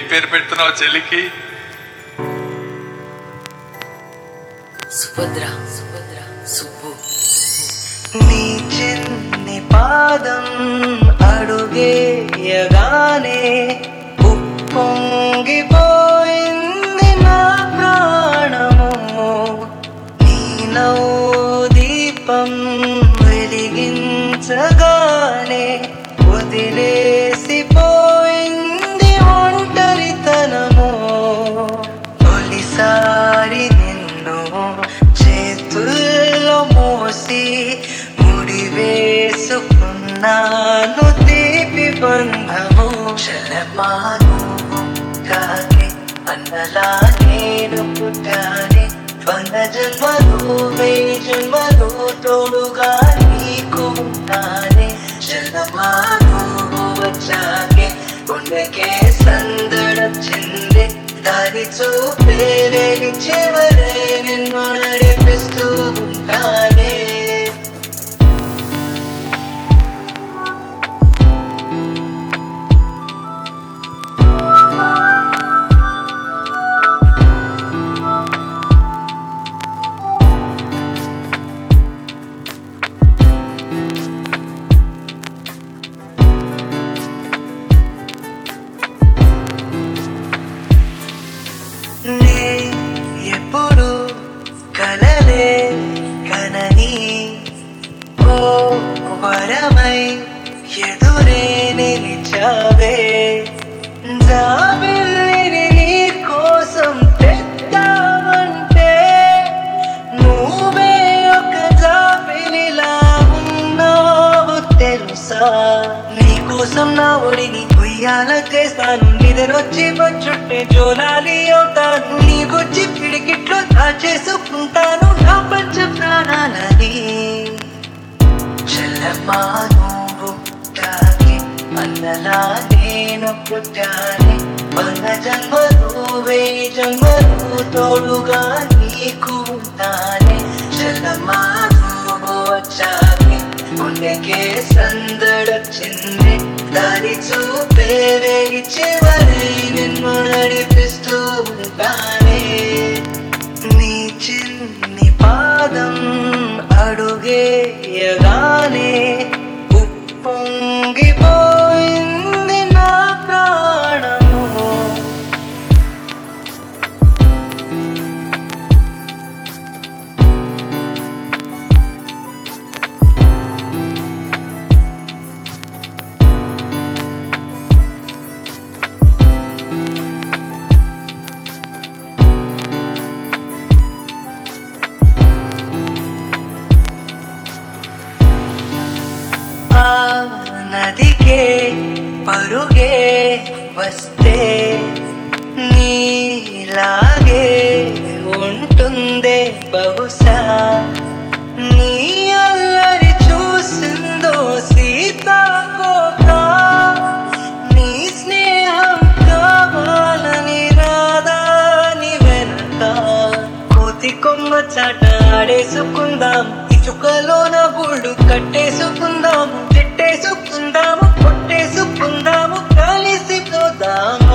పేరు పెడుతున్నావు చెల్లికి సుభద్ర సుభద్ర సుబ్బు నీ చిన్ని పాదం అడుగేయగానే ఉప్పొంగిపోయింది నా ప్రాణము నీ నవ్వు దీపం వెలిగించగానే వదిలేసిపోయింది ఒంటరితనము తొలిసారి నిన్ను చేతుల్లో మోసి ముడి వేసుకున్నాను తీపి బంధము శలమాను కాకే అన్నలా నేను పుట్టానే వంద జన్మలు వెయ్యి జన్మలు తోడుగా నీకు ఉంటానే శలమాను వచ్చాకే గుండెకే సందడొచ్చింది దారి చూపే వేగి చివరే నిన్ను నడిపిస్తూ ఉంటానే నే ఎప్పుడు కలలే కనని ఓ వరమై ఎదురే నిలిచావే జాబిల్లిని నీ కోసం తెద్దామంటే నువ్వే ఒక జాబిలిలా ఉన్నావు తెలుసా నీకోసం నా ఒడిని ఉయ్యాల చేస్తాను నిద్రొచ్చి వచ్చుంటే జోలాలి అవుతాను నీ బుజ్జి పిడికిట్లో దాచేసుకుంటాను నా పంచ ప్రాణాలని చెల్లమ్మా నువ్వు పుట్టాలి అన్నలా నేను పుట్టాలి వంద జన్మలు వెయ్యి జన్మలు తోడుగా నీకు ఉంటానే చెల్లమ్మా నువ్వు వచ్చాలి గుండెకే సందడొచ్చింది దారి చూపే వేగి చివరి నిన్ను నడిపిస్తూ ఉంటానే నీ చిన్ని పాదం అడుగేయగానే ఉప్పొంగిపోయింది నా ప్రాణము ఆ నదికే పరుగే వస్తే నీలాగే ఉంటుందే బహుశా నీ అల్లరి చూసిందో సీతాకోక నీ స్నేహం కావాలని రాదాని వెనక కోతి కొమ్మ చాట ఆడేసుకుందాం ఇసుకలోన గూడు కట్టేసుకుందాము తిట్టేసుకుందాము కొట్టేసుకుందాము కలిసిపోదాము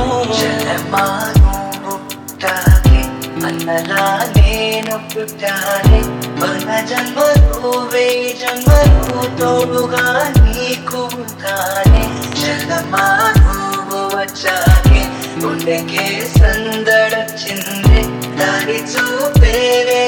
అన్నలా నేను పుట్టాలి మన జన్మలు వెయ్యి జన్మలు తోడుగా నీకు ఉంటానే చల్లమా నువ్వు వచ్చాకే గుండెకే సందడొచ్చింది దారి చూపే